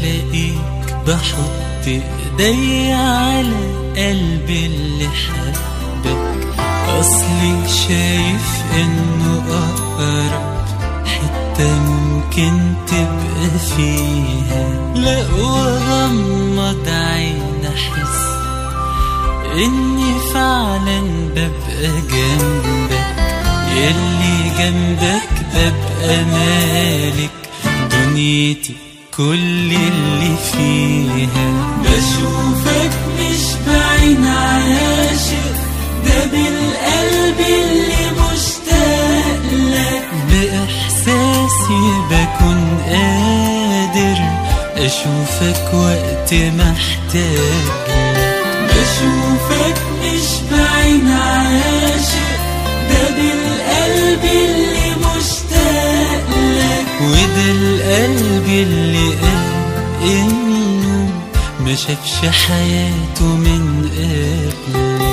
الاقيك بحط ايدي على قلبي اللي حبك اصلي شايف انه اقرب حتة ممكن تبقى فيها لا واغمض عين احس اني فعلا ببقى جنبك يلي جنبك ببقى مالك دنيتي كل اللي فيها بشوفك مش بعين عاشق ده بالقلب اللي مشتاق لك بإحساسي بكون قادر أشوفك وقت محتاج لك بشوفك مش بعين عاشق ده بالقلب اللي مشتاق لك وده القلب اللي قال انه ما شافش حياته من قبلك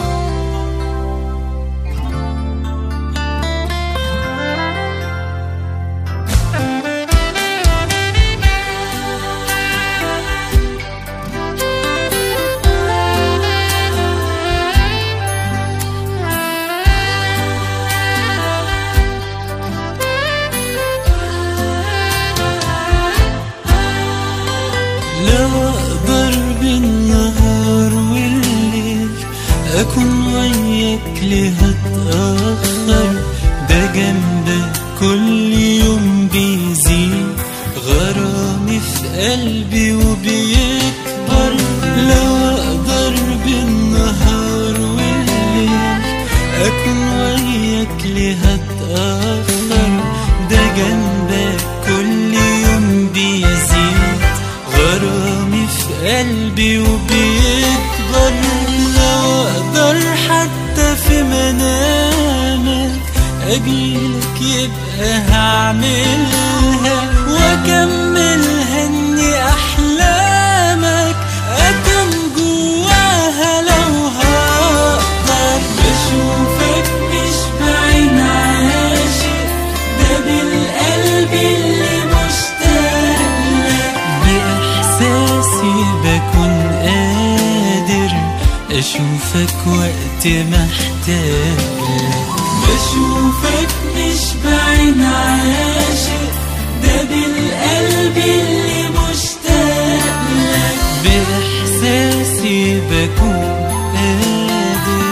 لو اقدر بالنهار والليل اكون وياك ليه اتاخر ده جنبك كل يوم بيزيد غرامي في قلبي وبيكبر لو اقدر بالنهار والليل اكون وياك ليه اتاخر ده جنبك كل يوم بيزيد غرامي في قلبي وبيكبر لو اقدر حتى في منامك اجيلك يبقى هعملها واكملها اني احلامك اكون جواها لو هقدر بشوفك مش بعين عاشق ده بالقلب اللي مشتاق لك بإحساسي بكون قادر أشوفك وقت محتاج لك بشوفك مش بعين عاشق ده بالقلب اللي مشتاق لك بإحساسي بكون قادر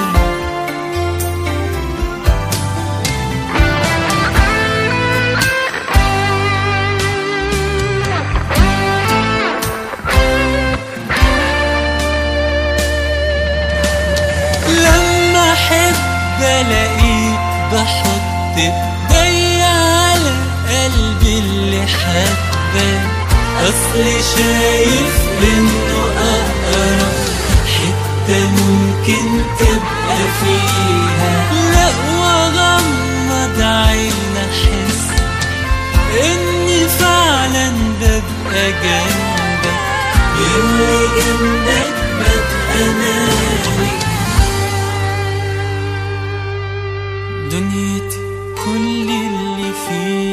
لما احب الاقيك بحط ايدي على قلبي اللي حبك اصلي شايف انه اقرب حتة ممكن تبقى فيها لا واغمض عين احس اني فعلا ببقى جنبك يلي جنبك ببقى مالك دنيتي كل اللي فيها